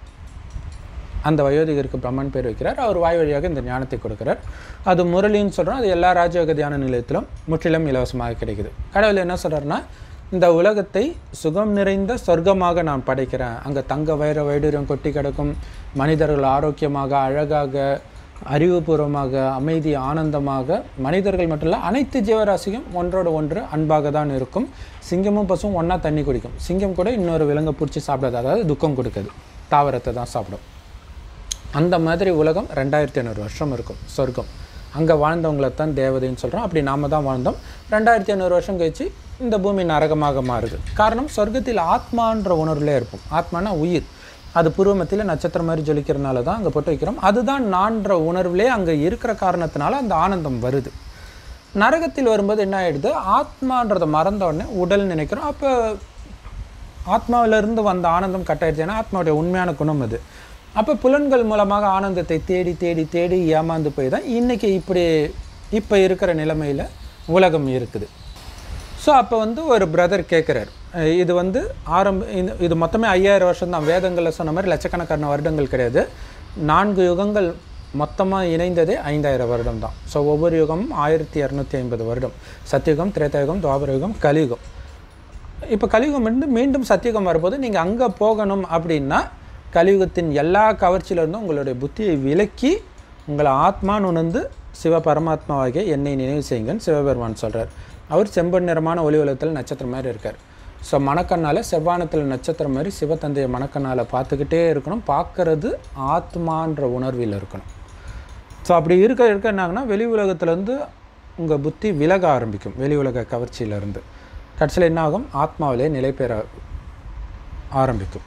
அந்த வயோதிகருக்கு பிரம்மன் பேர் வைக்கிறார் அவர் வாய் வழியாக இந்த ஞானத்தை கொடுக்கிறார் அது முரளின்னு சொல்கிறோம் அது எல்லா ராஜயோக தியான நிலையத்திலும் முற்றிலும் இலவசமாக கிடைக்குது கடவுள் என்ன சொல்கிறாருன்னா இந்த உலகத்தை சுகம் நிறைந்த சொர்க்கமாக நான் படைக்கிறேன் அங்கே தங்க வைர வைடூரியம் கொட்டி கிடக்கும் மனிதர்கள் ஆரோக்கியமாக அழகாக அறிவுபூர்வமாக அமைதி ஆனந்தமாக மனிதர்கள் மட்டும் இல்லை அனைத்து ஜீவராசியும் ஒன்றோட ஒன்று அன்பாக தான் இருக்கும் சிங்கமும் பசுவும் ஒன்றா தண்ணி குடிக்கும் சிங்கம் கூட இன்னொரு விலங்கை பிடிச்சி சாப்பிடாது அதாவது துக்கம் கொடுக்குது தாவரத்தை தான் சாப்பிடும் அந்த மாதிரி உலகம் ரெண்டாயிரத்தி ஐநூறு வருஷம் இருக்கும் சொர்க்கம் அங்கே வாழ்ந்தவங்களை தான் தேவதைன்னு சொல்கிறோம் அப்படி நாம தான் வாழ்ந்தோம் ரெண்டாயிரத்தி ஐநூறு வருஷம் கழிச்சு இந்த பூமி நரகமாக மாறுது காரணம் சொர்க்கத்தில் ஆத்மான்ற உணர்வுலே இருப்போம் ஆத்மானா உயிர் அது பூர்வமத்தில் நட்சத்திரம் மாதிரி ஜொலிக்கிறதுனால தான் அங்கே போட்டு வைக்கிறோம் அதுதான் நான்ற உணர்வுலே அங்கே இருக்கிற காரணத்தினால அந்த ஆனந்தம் வருது நரகத்தில் வரும்போது என்ன ஆயிடுது ஆத்மான்றதை மறந்த உடனே உடல் நினைக்கிறோம் அப்போ ஆத்மாவிலிருந்து வந்த ஆனந்தம் கட்டாயிடுச்சு ஏன்னா ஆத்மாவுடைய உண்மையான குணம் அது அப்போ புலன்கள் மூலமாக ஆனந்தத்தை தேடி தேடி தேடி ஏமாந்து போய் தான் இன்றைக்கி இப்படி இப்போ இருக்கிற நிலைமையில் உலகம் இருக்குது ஸோ அப்போ வந்து ஒரு பிரதர் கேட்குறாரு இது வந்து ஆரம்ப இது இது மொத்தமே ஐயாயிரம் வருஷம் தான் வேதங்களில் சொன்ன மாதிரி லட்சக்கணக்கான வருடங்கள் கிடையாது நான்கு யுகங்கள் மொத்தமாக இணைந்ததே ஐந்தாயிரம் வருடம் தான் ஸோ ஒவ்வொரு யுகமும் ஆயிரத்தி இரநூத்தி ஐம்பது வருடம் சத்தியுகம் திரேதாயுகம் துவாபர யுகம் கலியுகம் இப்போ கலியுகம் இருந்து மீண்டும் சத்தியுகம் வரும்போது நீங்கள் அங்கே போகணும் அப்படின்னா கலியுகத்தின் எல்லா கவர்ச்சியிலிருந்தும் உங்களுடைய புத்தியை விலக்கி உங்களை ஆத்மான்னு உணர்ந்து சிவ பரமாத்மாவாகிய என்னை நினைவு செய்யுங்கன்னு சிவபெருமான் சொல்கிறார் அவர் செம்பன் நிறமான ஒளி உலகத்தில் நட்சத்திரம் மாதிரி இருக்கார் ஸோ மணக்கண்ணால் செவ்வானத்தில் நட்சத்திரம் மாதிரி சிவத்தந்தையை மணக்கண்ணால் பார்த்துக்கிட்டே இருக்கணும் பார்க்கறது ஆத்மான்ற உணர்வில் இருக்கணும் ஸோ அப்படி இருக்க இருக்க என்னாங்கன்னா வெளி உலகத்துலேருந்து உங்கள் புத்தி விலக ஆரம்பிக்கும் வெளி உலக கவர்ச்சியிலேருந்து கடைசியில் என்ன ஆகும் ஆத்மாவிலே நிலை பெற ஆரம்பிக்கும்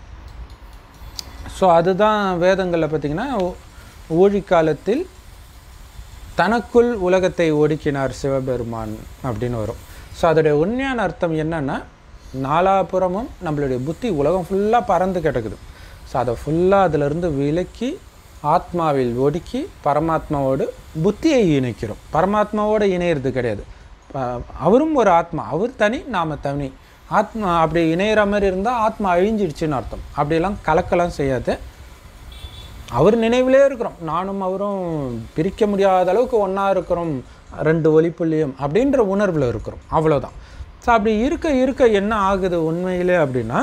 ஸோ அதுதான் வேதங்களில் பார்த்திங்கன்னா ஊழிக்காலத்தில் தனக்குள் உலகத்தை ஒடுக்கினார் சிவபெருமான் அப்படின்னு வரும் ஸோ அதோடைய உண்மையான அர்த்தம் என்னன்னா நாலாபுறமும் நம்மளுடைய புத்தி உலகம் ஃபுல்லாக பறந்து கிடக்குது ஸோ அதை ஃபுல்லாக அதிலிருந்து விலக்கி ஆத்மாவில் ஒடுக்கி பரமாத்மாவோடு புத்தியை இணைக்கிறோம் பரமாத்மாவோடு இணையிறது கிடையாது ப- அவரும் ஒரு ஆத்மா அவர் தனி நாம் தனி ஆத்மா அப்படி இணையிற மாதிரி இருந்தால் ஆத்மா அழிஞ்சிடுச்சுன்னு அர்த்தம் அப்படியெல்லாம் கலக்கலாம் செய்யாது அவர் நினைவிலே இருக்கிறோம் நானும் அவரும் பிரிக்க முடியாத அளவுக்கு ஒன்றா இருக்கிறோம் ரெண்டு ஒளிப்புள்ளியும் அப்படின்ற உணர்வில் இருக்கிறோம் அவ்வளோதான் ஸோ அப்படி இருக்க இருக்க என்ன ஆகுது உண்மையிலே அப்படின்னா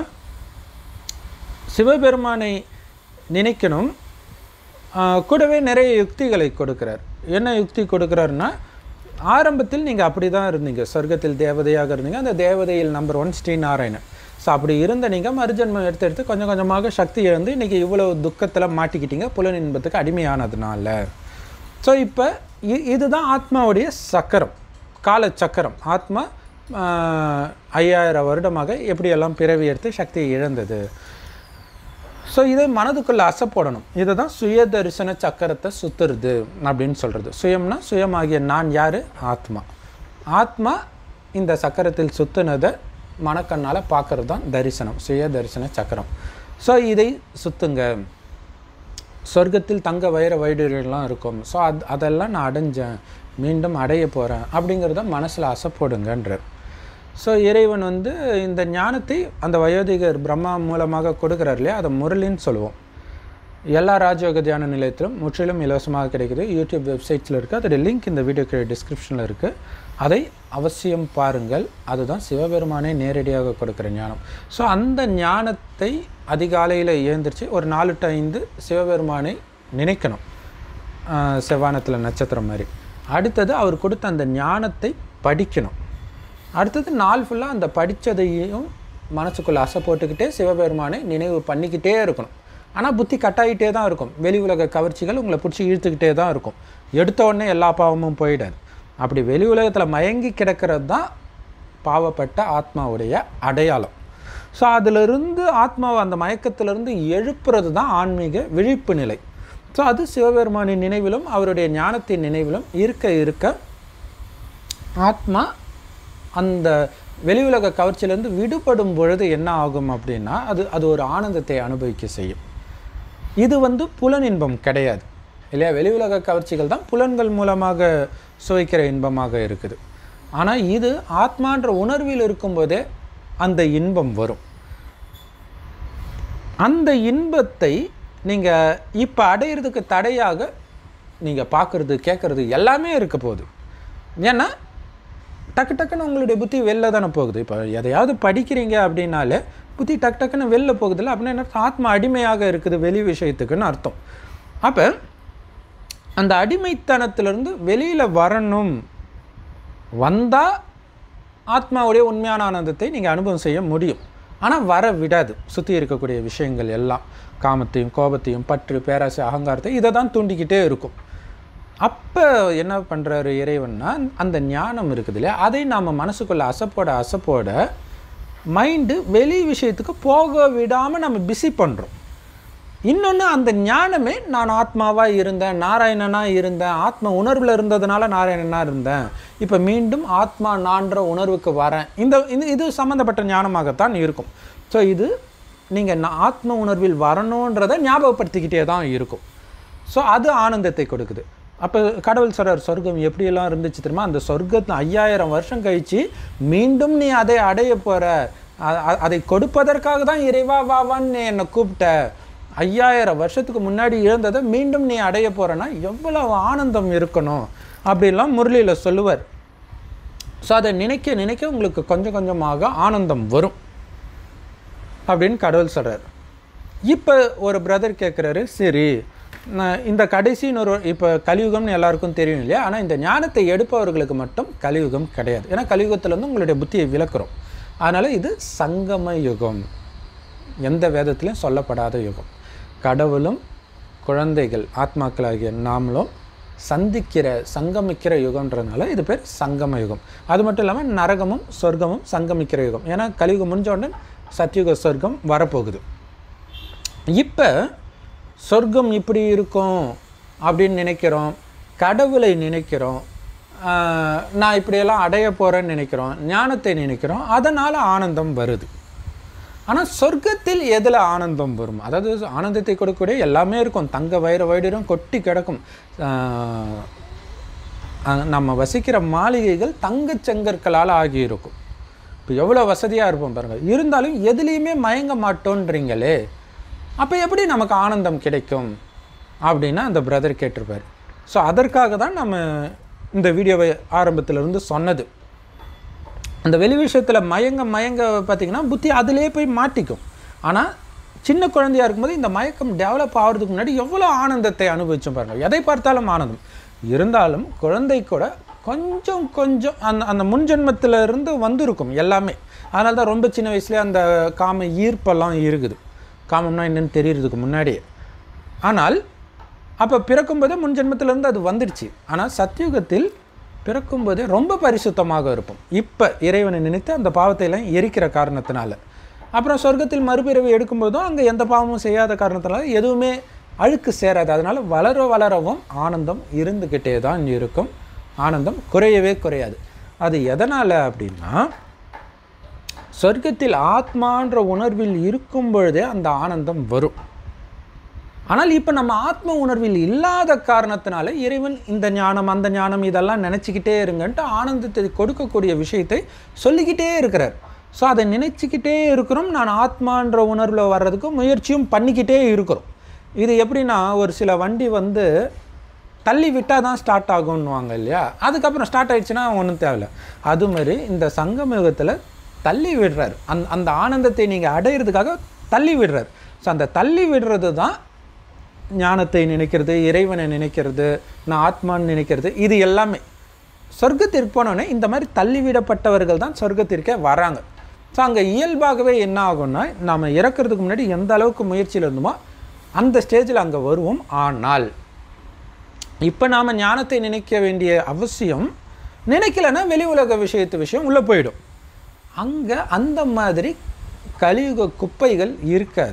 சிவபெருமானை நினைக்கணும் ஆஹ் கூடவே நிறைய யுக்திகளை கொடுக்கிறார் என்ன யுக்தி கொடுக்குறாருன்னா ஆரம்பத்தில் நீங்கள் அப்படி தான் இருந்தீங்க சொர்க்கத்தில் தேவதையாக இருந்தீங்க அந்த தேவதையில் number one Shri Narayanan so அப்படி இருந்த நீங்கள் மறுஜன்மம் எடுத்து எடுத்து கொஞ்சம் கொஞ்சமாக சக்தி இழந்து இன்றைக்கி இவ்வளவு துக்கத்தில் மாட்டிக்கிட்டீங்க புலன் இன்பத்துக்கு அடிமையானதுனால ஸோ இப்போ இதுதான் ஆத்மாவுடைய சக்கரம் கால சக்கரம் ஆத்மா ஆஹ், ஐயாயிரம் வருடமாக எப்படியெல்லாம் பிறவி எடுத்து சக்தியை இழந்தது ஸோ இதை மனதுக்குள்ள அசை போடணும் இதை தான் சுய தரிசன சக்கரத்தை சுத்துறது அப்படின்னு சொல்கிறது சுயம்னா சுயமாகிய நான் யார் ஆத்மா ஆத்மா இந்த சக்கரத்தில் சுத்துனதை மனக்கண்ணால் பார்க்கறது தான் தரிசனம் சுய தரிசன சக்கரம் ஸோ இதை சுத்துங்க சொர்க்கத்தில் தங்க வைர வைடூரியெல்லாம் இருக்கும் ஸோ அது அதெல்லாம் நான் அடைஞ்சேன் மீண்டும் அடைய போகிறேன் அப்படிங்கிறத மனசில் அசைப்போடுங்கன்றார் ஸோ இறைவன் வந்து இந்த ஞானத்தை அந்த வயோதிகர் பிரம்மா மூலமாக கொடுக்குறார் இல்லையா அதை முரளின்னு சொல்லுவோம் எல்லா ராஜயோக தியான நிலையத்திலும் முற்றிலும் இலவசமாக கிடைக்குது யூடியூப் வெப்சைட்ஸில் இருக்குது அதோடைய லிங்க் இந்த வீடியோக்கு டிஸ்கிரிப்ஷனில் இருக்குது அதை அவசியம் பாருங்கள் அதுதான் சிவபெருமானே நேரடியாக கொடுக்குற ஞானம் ஸோ அந்த ஞானத்தை அதிகாலையில் எழுந்திரிச்சு ஒரு நாலு டு ஐந்து சிவபெருமானை நினைக்கணும் ஆஹ் செவ்வானத்தில் நட்சத்திரம் மாதிரி அடுத்தது அவர் கொடுத்த அந்த ஞானத்தை படிக்கணும் அடுத்தது நாள் ஃபுல்லாக அந்த படித்ததையும் மனசுக்குள்ளே அசை போட்டுக்கிட்டே சிவபெருமானை நினைவு பண்ணிக்கிட்டே இருக்கணும் ஆனால் புத்தி கட்டாயிட்டே தான் இருக்கும் வெளி உலக கவர்ச்சிகள் உங்களை பிடிச்சி இழுத்துக்கிட்டே தான் இருக்கும் எடுத்த உடனே எல்லா பாவமும் போயிடாது அப்படி வெளி உலகத்தில் மயங்கி கிடக்கிறது தான் பாவப்பட்ட ஆத்மாவுடைய அடையாளம் ஸோ அதிலிருந்து ஆத்மாவை அந்த மயக்கத்திலிருந்து எழுப்புறது தான் ஆன்மீக விழிப்பு நிலை ஸோ அது சிவபெருமானின் நினைவிலும் அவருடைய ஞானத்தின் நினைவிலும் இருக்க இருக்க ஆத்மா அந்த வெளி உலக கவர்ச்சியிலேருந்து விடுபடும் பொழுது என்ன ஆகும் அப்படின்னா அது அது ஒரு ஆனந்தத்தை அனுபவிக்க செய்யும் இது வந்து புலன் இன்பம் கிடையாது இல்லையா வெளி உலக கவர்ச்சிகள் தான் புலன்கள் மூலமாக சுவைக்கிற இன்பமாக இருக்குது ஆனால் இது ஆத்மான்ற உணர்வில் இருக்கும்போதே அந்த இன்பம் வரும் அந்த இன்பத்தை நீங்கள் இப்போ அடையிறதுக்கு தடையாக நீங்கள் பார்க்குறது கேட்குறது எல்லாமே இருக்க போகுது ஏன்னா டக்கு டக்குன்னு உங்களுடைய புத்தி வெளில தானே போகுது இப்போ எதையாவது படிக்கிறீங்க அப்படின்னாலே புத்தி டக்கு டக்குன்னு வெளில போகுதுல்ல அப்படின்னா என்ன அர்த்தம்? ஆத்மா அடிமையாக இருக்குது வெளி விஷயத்துக்குன்னு அர்த்தம் அப்போ அந்த அடிமைத்தனத்திலிருந்து வெளியில் வரணும் வந்தால் ஆத்மாவுடைய உண்மையான ஆனந்தத்தை நீங்கள் அனுபவம் செய்ய முடியும் ஆனால் வர விடாது சுற்றி இருக்கக்கூடிய விஷயங்கள் எல்லாம் காமத்தையும் கோபத்தையும் பற்று பேராசை அகங்காரத்தை இதை தான் தூண்டிக்கிட்டே இருக்கும் அப்போ என்ன பண்ணுறாரு இறைவன்னா அந்த ஞானம் இருக்குது இல்லையா அதை நாம் மனசுக்குள்ளே அசப்போட அசப்போட மைண்டு வெளி விஷயத்துக்கு போக விடாமல் நம்ம பிஸி பண்ணுறோம் இன்னொன்று அந்த ஞானமே நான் ஆத்மாவாக இருந்தேன் நாராயணனாக இருந்தேன் ஆத்ம உணர்வில் இருந்ததுனால நாராயணனாக இருந்தேன் இப்போ மீண்டும் ஆத்மா நான்ற உணர்வுக்கு வரேன் இந்த இது இது சம்மந்தப்பட்ட ஞானமாகத்தான் இருக்கும் ஸோ இது நீங்கள் ஆத்ம உணர்வில் வரணுன்றதை ஞாபகப்படுத்திக்கிட்டே தான் இருக்கும் ஸோ அது ஆனந்தத்தை கொடுக்குது அப்போ கடவுள் சொல்கிறார் சொர்க்கம் எப்படியெல்லாம் இருந்துச்சு தெரியுமா அந்த சொர்க்கத்தை ஐயாயிரம் வருஷம் கழித்து மீண்டும் நீ அதை அடைய போகிற அதை கொடுப்பதற்காக தான் இறைவா வாவான்னு நீ என்னை கூப்பிட்ட ஐயாயிரம் வருஷத்துக்கு முன்னாடி இழந்ததை மீண்டும் நீ அடைய போகிறேன்னா எவ்வளவு ஆனந்தம் இருக்கணும் அப்படிலாம் முரளியில் சொல்லுவார் ஸோ அதை நினைக்க நினைக்க உங்களுக்கு கொஞ்சம் கொஞ்சமாக ஆனந்தம் வரும் அப்படின்னு கடவுள் சொல்கிறார் இப்போ ஒரு பிரதர் கேட்குறாரு சரி நான் இந்த கடைசின்னு ஒரு இப்போ கலியுகம்னு எல்லாருக்கும் தெரியும் இல்லையா ஆனால் இந்த ஞானத்தை எடுப்பவர்களுக்கு மட்டும் கலியுகம் கிடையாது ஏன்னா கலியுகத்தில் வந்து உங்களுடைய புத்தியை விளக்குறோம் அதனால் இது சங்கம யுகம் எந்த வேதத்திலையும் சொல்லப்படாத யுகம் கடவுளும் குழந்தைகள் ஆத்மாக்களாகிய நாமளும் சந்திக்கிற சங்கமிக்கிற யுகம்ன்றதுனால இது பேர் சங்கம யுகம் அது மட்டும் இல்லாமல் நரகமும் சொர்க்கமும் சங்கமிக்கிற யுகம் ஏன்னா கலியுகம் முடிஞ்ச உடனே சத்யுக சொர்க்கம் வரப்போகுது இப்போ சொர்க்கம் இப்படி இருக்கும் அப்படின்னு நினைக்கிறோம் கடவுளை நினைக்கிறோம் ஆஹ், நான் இப்படியெல்லாம் அடைய போகிறேன்னு நினைக்கிறோம் ஞானத்தை நினைக்கிறோம் அதனால் ஆனந்தம் வருது ஆனால் சொர்க்கத்தில் எதில் ஆனந்தம் வரும் அதாவது ஆனந்தத்தை கொடுக்கக்கூடிய எல்லாமே இருக்கும் தங்க வைர வைடூரம் கொட்டி கிடக்கும் ஆஹ், அஹ், நம்ம வசிக்கிற மாளிகைகள் தங்கச் செங்கற்களால் ஆகியிருக்கும் இப்போ எவ்வளோ வசதியாக இருப்போம் பாருங்கள் இருந்தாலும் எதுலேயுமே மயங்க மாட்டோன்றீங்களே அப்போ எப்படி நமக்கு ஆனந்தம் கிடைக்கும் அப்படின்னா அந்த பிரதர் கேட்டிருப்பார் ஸோ அதற்காக தான் நம்ம இந்த வீடியோவை ஆரம்பத்திலிருந்து சொன்னது அந்த வெளி விஷயத்தில் மயங்க மயங்க பார்த்தீங்கன்னா புத்தி அதிலே போய் மாட்டிக்கும் ஆனால் சின்ன குழந்தையா இருக்கும்போது இந்த மயக்கம் டெவலப் ஆகிறதுக்கு முன்னாடி எவ்வளோ ஆனந்தத்தை அனுபவிச்சோம் பாருங்கள் எதை பார்த்தாலும் ஆனந்தம் இருந்தாலும் குழந்தை கூட கொஞ்சம் கொஞ்சம் அந்த அந்த முன்ஜென்மத்தில் இருந்து வந்திருக்கும் எல்லாமே அதனால தான் ரொம்ப சின்ன வயசுலேயே அந்த காம ஈர்ப்பெல்லாம் இருக்குது காமம்னா என்னன்னு தெரியறதுக்கு முன்னாடியே ஆனால் அப்போ பிறக்கும்போதே முன் ஜென்மத்திலிருந்து அது வந்துடுச்சு ஆனால் சத்யுகத்தில் பிறக்கும்போதே ரொம்ப பரிசுத்தமாக இருப்போம் இப்போ இறைவனை நினைத்து அந்த பாவத்தை எல்லாம் எரிக்கிற காரணத்தினால அப்புறம் சொர்க்கத்தில் மறுபிறவி எடுக்கும்போதும் அங்கே எந்த பாவமும் செய்யாத காரணத்தினால எதுவுமே அழுக்கு சேராது அதனால் வளர வளரவும் ஆனந்தம் இருந்துக்கிட்டே தான் இருக்கும் ஆனந்தம் குறையவே குறையாது அது எதனால் அப்படின்னா சொர்க்கத்தில் ஆத்மான்ற உணர்வில் இருக்கும் பொழுதே அந்த ஆனந்தம் வரும் ஆனால் இப்போ நம்ம ஆத்ம உணர்வில் இல்லாத காரணத்தினால இறைவன் இந்த ஞானம் அந்த ஞானம் இதெல்லாம் நினச்சிக்கிட்டே இருங்கன்ட்டு ஆனந்தத்தை கொடுக்கக்கூடிய விஷயத்தை சொல்லிக்கிட்டே இருக்கிறார் ஸோ அதை நினச்சிக்கிட்டே இருக்கிறோம் நான் ஆத்மான்ற உணர்வில் வர்றதுக்கு முயற்சியும் பண்ணிக்கிட்டே இருக்கிறோம் இது எப்படின்னா ஒரு சில வண்டி வந்து தள்ளி விட்டால் தான் ஸ்டார்ட் ஆகும்னுவாங்க இல்லையா அதுக்கப்புறம் ஸ்டார்ட் ஆயிடுச்சுன்னா ஒன்றும் தேவையில்ல அது மாதிரி இந்த சங்கம் யுகத்தில் தள்ளி விடுறார் அந் அந்த ஆனந்தத்தை நீங்கள் அடையிறதுக்காக தள்ளி விடுறார் ஸோ அந்த தள்ளி விடுறது தான் ஞானத்தை நினைக்கிறது இறைவனை நினைக்கிறது நான் ஆத்மான்னு நினைக்கிறது இது எல்லாமே சொர்க்கத்திற்கு போனோடனே இந்த மாதிரி தள்ளிவிடப்பட்டவர்கள் தான் சொர்க்கத்திற்கே வராங்க ஸோ அங்கே இயல்பாகவே என்ன ஆகும்னா நாம் இறக்கிறதுக்கு முன்னாடி எந்த அளவுக்கு முயற்சியில் இருந்தோமோ அந்த ஸ்டேஜில் அங்கே வருவோம் ஆனால் இப்போ நாம் ஞானத்தை நினைக்க வேண்டிய அவசியம் நினைக்கலைன்னா வெளி உலக விஷயத்து விஷயம் உள்ளே போயிடும் அங்கே அந்த மாதிரி கலியுக குப்பைகள் இருக்காது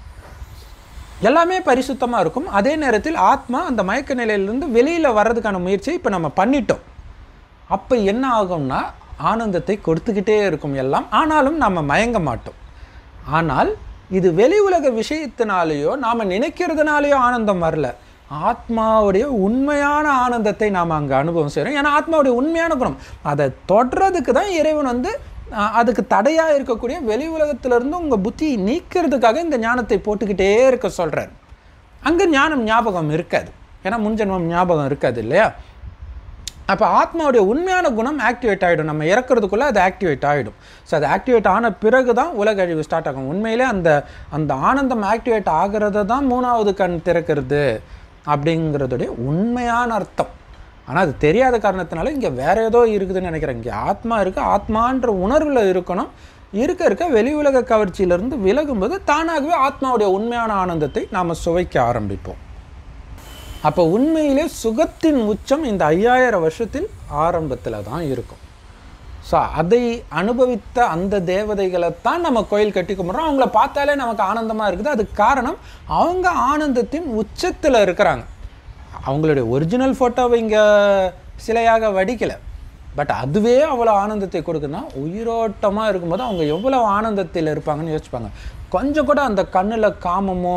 எல்லாமே பரிசுத்தமாக இருக்கும் அதே நேரத்தில் ஆத்மா அந்த மயக்க நிலையிலிருந்து வெளியில் வர்றதுக்கான முயற்சியை இப்போ நம்ம பண்ணிட்டோம் அப்போ என்ன ஆகும்னா ஆனந்தத்தை கொடுத்துக்கிட்டே இருக்கும் எல்லாம் ஆனாலும் நம்ம மயங்க மாட்டோம் ஆனால் இது வெளி உலக விஷயத்தினாலேயோ நாம் நினைக்கிறதுனாலேயோ ஆனந்தம் வரல ஆத்மாவுடைய உண்மையான ஆனந்தத்தை நாம் அங்கே அனுபவம் செய்கிறோம் ஏன்னா ஆத்மாவுடைய உண்மையான குணம் அதை தொடர்றதுக்கு தான் இறைவன் வந்து அஹ், அதுக்கு தடையாக இருக்கக்கூடிய வெளி உலகத்திலிருந்து உங்கள் புத்தியை நீக்கிறதுக்காக இந்த ஞானத்தை போட்டுக்கிட்டே இருக்க சொல்கிறார் அங்கே ஞானம் ஞாபகம் இருக்காது ஏன்னா முன்ஜென்மம் ஞாபகம் இருக்காது இல்லையா அப்போ ஆத்மாவுடைய உண்மையான குணம் ஆக்டிவேட் ஆகிடும் நம்ம இறக்குறதுக்குள்ளே அது ஆக்டிவேட் ஆகிடும் ஸோ அது ஆக்டிவேட் ஆன பிறகு தான் உலக அழிவு ஸ்டார்ட் ஆகும் உண்மையிலே அந்த அந்த ஆனந்தம் ஆக்டிவேட் ஆகிறத தான் மூணாவது கண் திறக்கிறது அப்படிங்கிறதுடைய உண்மையான அர்த்தம் ஆனால் அது தெரியாத காரணத்தினால இங்கே வேற ஏதோ இருக்குதுன்னு நினைக்கிறேன் இங்கே ஆத்மா இருக்குது ஆத்மான்ற உணர்வில் இருக்கணும் இருக்க இருக்க வெளி உலக கவர்ச்சியிலிருந்து விலகும்போது தானாகவே ஆத்மாவுடைய உண்மையான ஆனந்தத்தை நாம் சுவைக்க ஆரம்பிப்போம் அப்போ உண்மையிலே சுகத்தின் உச்சம் இந்த ஐயாயிரம் வருஷத்தில் ஆரம்பத்தில் தான் இருக்கும் ஸோ அதை அனுபவித்த அந்த தேவதைகளைத்தான் நம்ம கோயில் கட்டி கும்பிட்றோம் அவங்கள பார்த்தாலே நமக்கு ஆனந்தமாக இருக்குது அதுக்கு காரணம் அவங்க ஆனந்தத்தின் உச்சத்தில் இருக்கிறாங்க அவங்களுடைய ஒரிஜினல் ஃபோட்டோவை இங்கே சிலையாக வடிக்கலை பட் அதுவே அவ்வளோ ஆனந்தத்தை கொடுக்குன்னா உயிரோட்டமாக இருக்கும்போது அவங்க எவ்வளோ ஆனந்தத்தில் இருப்பாங்கன்னு யோசிப்பாங்க கொஞ்சம் கூட அந்த கண்ணில் காமமோ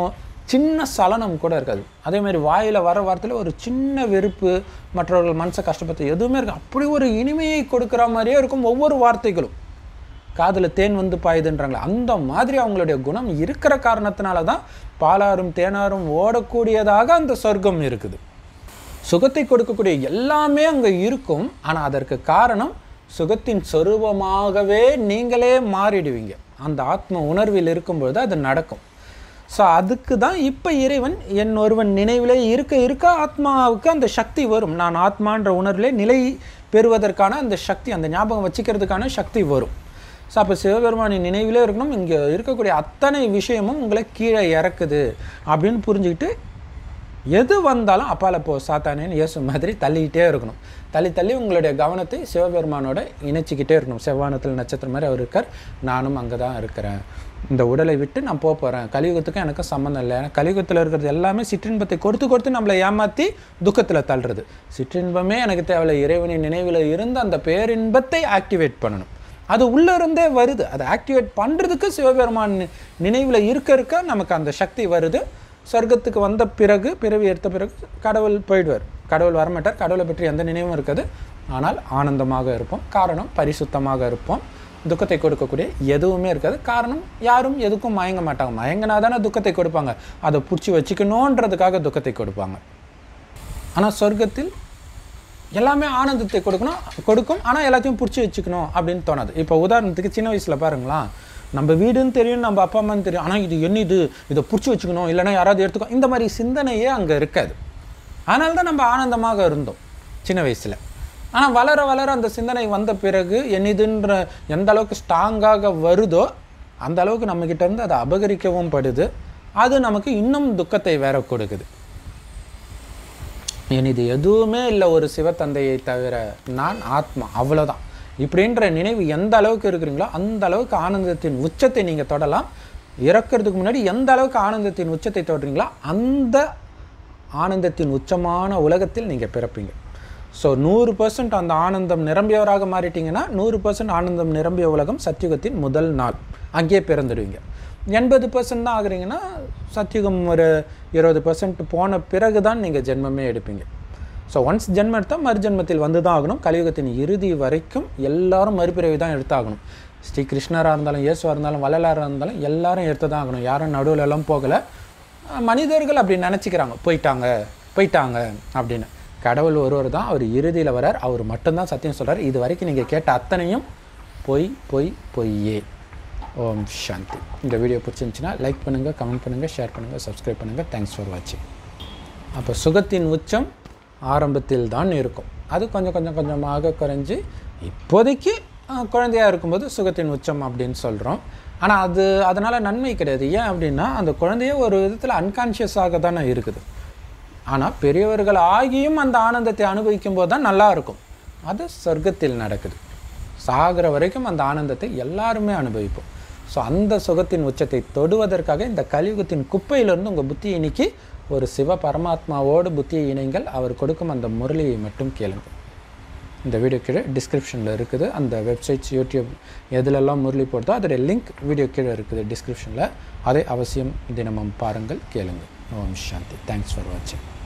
சின்ன சலனம் கூட இருக்காது அதே மாதிரி வாயில் வர வார்த்தையில் ஒரு சின்ன வெறுப்பு மற்றவர்கள் மனசை கஷ்டப்படுத்த எதுவுமே இருக்காது அப்படி ஒரு இனிமையை கொடுக்குற மாதிரியே இருக்கும் ஒவ்வொரு வார்த்தைகளும் காதில் தேன் வந்து பாயுதுன்றாங்களே அந்த மாதிரி அவங்களுடைய குணம் இருக்கிற காரணத்தினால தான் பாலாரும் தேனாரும் ஓடக்கூடியதாக அந்த சொர்க்கம் இருக்குது சுகத்தை கொடுக்கக்கூடிய எல்லாமே அங்கே இருக்கும் ஆனால் அதற்கு காரணம் சுகத்தின் சொரூபமாகவே நீங்களே மாறிடுவீங்க அந்த ஆத்ம உணர்வில் இருக்கும்பொழுது அது நடக்கும் ஸோ அதுக்கு தான் இப்போ இறைவன் என் ஒருவன் நினைவிலே இருக்க இருக்க ஆத்மாவுக்கு அந்த சக்தி வரும் நான் ஆத்மான்ற உணர்விலே நிலை பெறுவதற்கான அந்த சக்தி அந்த ஞாபகம் வச்சுக்கிறதுக்கான சக்தி வரும் ஸோ அப்போ சிவபெருமானின் நினைவிலே இருக்கணும் இங்கே இருக்கக்கூடிய அத்தனை விஷயமும் உங்களை கீழே இறக்குது அப்படின்னு புரிஞ்சுக்கிட்டு எது வந்தாலும் அப்பால போ சாத்தானேன்னு இயேசு மாதிரி தள்ளிக்கிட்டே இருக்கணும் தள்ளி தள்ளி உங்களுடைய கவனத்தை சிவபெருமானோட இணைச்சிக்கிட்டே இருக்கணும் செவ்வானத்தில் நட்சத்திரம் மாதிரி அவர் இருக்கார் நானும் அங்கே தான் இருக்கிறேன் இந்த உடலை விட்டு நான் போக போகிறேன் கலியுகத்துக்கும் எனக்கு சம்மந்தம் இல்லை ஏன்னா கலியுகத்தில் இருக்கிறது எல்லாமே சிற்றின்பத்தை கொடுத்து கொடுத்து நம்மளை ஏமாற்றி துக்கத்தில் தள்ளுறது சிற்றின்பமே எனக்கு தேவையில்லை இறைவனின் நினைவில் இருந்து அந்த பேரின்பத்தை ஆக்டிவேட் பண்ணணும் அது உள்ளே இருந்தே வருது அதை ஆக்டிவேட் பண்ணுறதுக்கு சிவபெருமான் நினைவில் இருக்க இருக்க நமக்கு அந்த சக்தி வருது சொர்க்கத்துக்கு வந்த பிறகு பிறவி எடுத்த பிறகு கடவுள் போயிடுவார் கடவுள் வரமாட்டார் கடவுளை பற்றி எந்த நினைவும் இருக்காது ஆனால் ஆனந்தமாக இருப்போம் காரணம் பரிசுத்தமாக இருப்போம் துக்கத்தை கொடுக்கக்கூடிய எதுவுமே இருக்காது காரணம் யாரும் எதுக்கும் மயங்க மாட்டாங்க மயங்கினா தானே துக்கத்தை கொடுப்பாங்க அதை பிடிச்சி வச்சுக்கணுன்றதுக்காக துக்கத்தை கொடுப்பாங்க ஆனால் சொர்க்கத்தில் எல்லாமே ஆனந்தத்தை கொடுக்கணும் கொடுக்கும் ஆனால் எல்லாத்தையும் பிடிச்சி வச்சுக்கணும் அப்படின்னு தோணாது இப்போ உதாரணத்துக்கு சின்ன வயசில் பாருங்களா நம்ம வீடுன்னு தெரியும் நம்ம அப்பா அம்மான்னு தெரியும் ஆனால் இது என்ன இது இதை பிடிச்சி வச்சுக்கணும் இல்லைன்னா யாராவது எடுத்துக்கோ இந்த மாதிரி சிந்தனையே அங்கே இருக்காது அதனால தான் நம்ம ஆனந்தமாக இருந்தோம் சின்ன வயசில் ஆனால் வளர வளர அந்த சிந்தனை வந்த பிறகு என்னதுன்ற எந்த அளவுக்கு ஸ்ட்ராங்காக வருதோ அந்த அளவுக்கு நம்மக்கிட்ட இருந்து அதை அபகரிக்கவும் படுது அது நமக்கு இன்னும் துக்கத்தை வேற கொடுக்குது என் இது எதுவுமே இல்லை ஒரு சிவத்தந்தையை தவிர நான் ஆத்மா அவ்வளோதான் இப்படின்ற நினைவு எந்த அளவுக்கு இருக்கிறீங்களோ அந்த அளவுக்கு ஆனந்தத்தின் உச்சத்தை நீங்கள் தொடலாம் இறக்கிறதுக்கு முன்னாடி எந்த அளவுக்கு ஆனந்தத்தின் உச்சத்தை தொடுறீங்களோ அந்த ஆனந்தத்தின் உச்சமான உலகத்தில் நீங்கள் பிறப்பீங்க ஸோ நூறு பர்சன்ட் அந்த ஆனந்தம் நிரம்பியவராக மாறிட்டீங்கன்னா நூறு பர்சன்ட் ஆனந்தம் நிரம்பிய உலகம் சத்தியுகத்தின் முதல் நாள் அங்கேயே பிறந்துடுவீங்க எண்பது பர்சன்ட் தான் ஆகுறீங்கன்னா சத்தியுகம் ஒரு இருபது பர்சன்ட் போன பிறகு தான் நீங்கள் ஜென்மமே எடுப்பீங்க ஸோ ஒன்ஸ் ஜென்மம் எடுத்தால் மறுஜென்மத்தில் வந்து தான் ஆகணும் கலியுகத்தின் இறுதி வரைக்கும் எல்லாரும் மறுபிறவி தான் எடுத்தாகணும் ஸ்ரீ கிருஷ்ணராக இருந்தாலும் இயேசுவாக இருந்தாலும் வள்ளலாராக இருந்தாலும் எல்லாரும் எடுத்து தான் ஆகணும் யாரும் நடுவில் எல்லாம் போகலை மனிதர்கள் அப்படி நினச்சிக்கிறாங்க போயிட்டாங்க போயிட்டாங்க அப்படின்னு கடவுள் ஒருவர் தான் அவர் இறுதியில் வரார் அவர் மட்டும்தான் சத்தியம் சொல்கிறார் இது வரைக்கும் நீங்கள் கேட்ட அத்தனையும் பொய் பொய் பொய்யே ஓம் சாந்தி இந்த வீடியோ பிடிச்சிருந்துச்சின்னா லைக் பண்ணுங்கள் கமெண்ட் பண்ணுங்கள் ஷேர் பண்ணுங்கள் சப்ஸ்கிரைப் பண்ணுங்கள் தேங்க்ஸ் ஃபார் வாட்சிங் அப்போ சுகத்தின் உச்சம் ஆரம்பத்தில் தான் இருக்கும் அது கொஞ்சம் கொஞ்சம் கொஞ்சமாக குறைஞ்சி இப்போதைக்கு அஹ், குழந்தையா இருக்கும்போது சுகத்தின் உச்சம் அப்படின்னு சொல்கிறோம் ஆனால் அது அதனால் நன்மை கிடையாது ஏன் அப்படின்னா அந்த குழந்தைய ஒரு விதத்தில் அன்கான்ஷியஸாக தானே இருக்குது ஆனால் பெரியவர்கள் ஆகியும் அந்த ஆனந்தத்தை அனுபவிக்கும் போது தான் நல்லா இருக்கும் அது சொர்க்கத்தில் நடக்குது சாகிற வரைக்கும் அந்த ஆனந்தத்தை எல்லாருமே அனுபவிப்போம் ஸோ அந்த சுகத்தின் உச்சத்தை தொடுவதற்காக இந்த கலியுகத்தின் குப்பையிலிருந்து உங்கள் புத்தியை நீக்கி ஒரு சிவ பரமாத்மாவோடு புத்தியை இணைங்கள் அவர் கொடுக்கும் அந்த முரளியை மட்டும் கேளுங்க இந்த வீடியோ கீழே டிஸ்கிரிப்ஷனில் இருக்குது அந்த வெப்சைட்ஸ் யூடியூப் எதுலெல்லாம் முரளி போடுதோ அதோடைய லிங்க் வீடியோ கீழே இருக்குது டிஸ்கிரிப்ஷனில் அதை அவசியம் தினமும் பாருங்கள் கேளுங்க ஓம் சாந்தி தேங்க்ஸ் ஃபார் வாட்சிங்